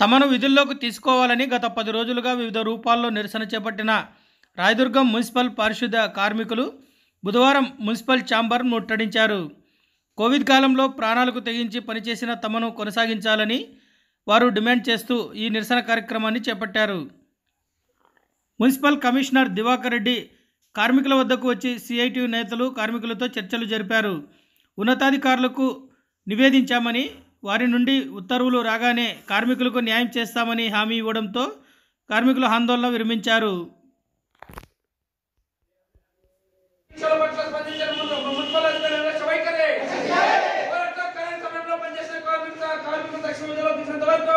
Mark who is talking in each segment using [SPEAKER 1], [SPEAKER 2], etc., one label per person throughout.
[SPEAKER 1] తమను విధుల్లోకి తీసుకోవాలని గత పది రోజులుగా వివిధ రూపాల్లో నిరసన చేపట్టిన రాయదుర్గం మున్సిపల్ పారిశుద్ధ కార్మికులు బుధవారం మున్సిపల్ ఛాంబర్ ముట్టడించారు కోవిడ్ కాలంలో ప్రాణాలకు తెగించి పనిచేసిన తమను కొనసాగించాలని వారు డిమాండ్ చేస్తూ ఈ నిరసన కార్యక్రమాన్ని చేపట్టారు మున్సిపల్ కమిషనర్ దివాకర్ రెడ్డి కార్మికుల వద్దకు వచ్చి సిఐటి నేతలు కార్మికులతో చర్చలు జరిపారు ఉన్నతాధికారులకు నివేదించామని వారి నుండి ఉత్తర్వులు రాగానే కార్మికులకు న్యాయం చేస్తామని హామీ ఇవ్వడంతో కార్మికులు ఆందోళన విరమించారు
[SPEAKER 2] పరీక్షల పట్ల స్పందించడం ముందు ఒక మున్సిపల్ అధికారి నిర్లక్ష్య వైఖరి పోరాటం కరెంట్ సమయంలో పనిచేసే కార్మిక కార్మికుల తక్షణ విధుల్లో తీసినంత వరకు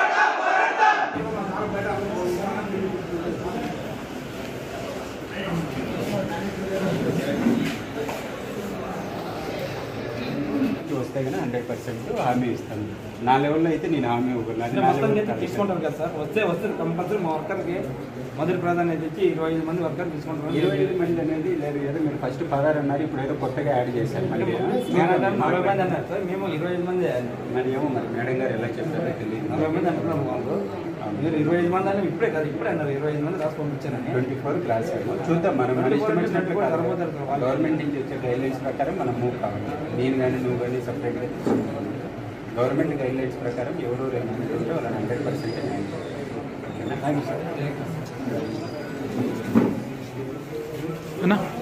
[SPEAKER 3] వస్తే కానీ హండ్రెడ్ పర్సెంట్ హామీ ఇస్తాను నా లెవెల్లో అయితే నేను హామీ ఇవ్వగలను అది నా
[SPEAKER 4] మొత్తం
[SPEAKER 3] లెవెల్
[SPEAKER 4] అయితే
[SPEAKER 3] కాదు.
[SPEAKER 4] తీసుకుంటారు కదా సార్ వస్తే వస్తే కంపల్సరీ మా వర్కర్కి మొదటి ప్రాధాన్యత ఇచ్చి ఇరవై ఐదు మంది వర్కర్ తీసుకుంటారు
[SPEAKER 3] ఇరవై ఐదు మంది అనేది లేదు ఏదో మీరు ఫస్ట్ పదహారు అన్నారు ఇప్పుడు ఏదో కొత్తగా యాడ్ చేశారు మళ్ళీ
[SPEAKER 4] మేనేజర్ నలభై మంది అన్నారు సార్ మేము ఇరవై ఐదు మంది
[SPEAKER 3] మరి ఏమో మరి మేడం గారు ఎలా చెప్తారో తెలియదు
[SPEAKER 4] నలభై మంది అంటున్నారు వాళ్ళు మీరు ఇరవై ఐదు మంది అని ఇప్పుడే కాదు ఇప్పుడే అన్నారు ఇరవై ఐదు మంది రాసి పంపించానని
[SPEAKER 3] ట్వంటీ ఫోర్ క్లాస్ చూద్దాం మనం మన ఇష్టం వచ్చినట్లు కాదు.
[SPEAKER 4] తర్వాత వాళ్ళు-
[SPEAKER 3] గవర్నమెంట్ నుంచి వచ్చే గైడ్లైన్స్ ప్రకారం మనం మూవ్ కావాలి నేను కానీ నువ్వు కానీ సపరేట్గా తీసుకుంటాను గవర్నమెంట్ గైడ్లైన్స్ ప్రకారం ఎవరు రెండు మంది ఉంటే వాళ్ళని హండ్రెడ్ పర్సెంట్ న్యాయం చేయాలి. ఓకేనా
[SPEAKER 4] థ్యాంక్ యూ సార్
[SPEAKER 1] అన్నా